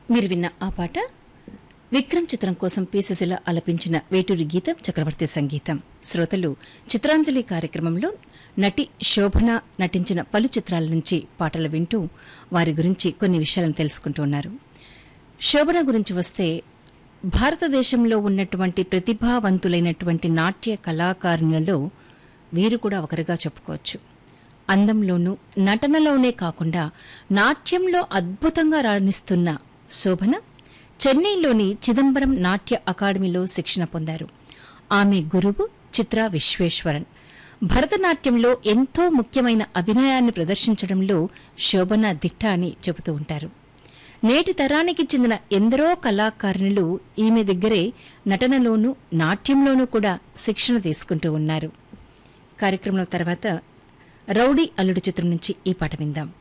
మీరు విన్న ఆ పాట విక్రమ్ చిత్రం కోసం పీసెసిల ఆలపించిన వేటూరి గీతం చక్రవర్తి సంగీతం శ్రోతలు చిత్రాంజలి కార్యక్రమంలో నటి శోభన నటించిన పలు చిత్రాల నుంచి పాటలు వింటూ వారి గురించి కొన్ని విషయాలను తెలుసుకుంటూ ఉన్నారు శోభన గురించి వస్తే భారతదేశంలో ఉన్నటువంటి ప్రతిభావంతులైనటువంటి నాట్య కళాకారులలో వీరు కూడా ఒకరిగా చెప్పుకోవచ్చు అందంలోనూ నటనలోనే కాకుండా నాట్యంలో అద్భుతంగా రాణిస్తున్న శోభన చెన్నైలోని చిదంబరం నాట్య అకాడమీలో శిక్షణ పొందారు ఆమె గురువు చిత్రా విశ్వేశ్వరన్ భరతనాట్యంలో ఎంతో ముఖ్యమైన అభినయాన్ని ప్రదర్శించడంలో శోభన దిట్ట అని చెబుతూ ఉంటారు నేటి తరానికి చెందిన ఎందరో కళాకారుణులు ఈమె దగ్గరే నటనలోనూ నాట్యంలోనూ కూడా శిక్షణ తీసుకుంటూ ఉన్నారు కార్యక్రమం తర్వాత రౌడీ అల్లుడు చిత్రం నుంచి ఈ పాట విందాం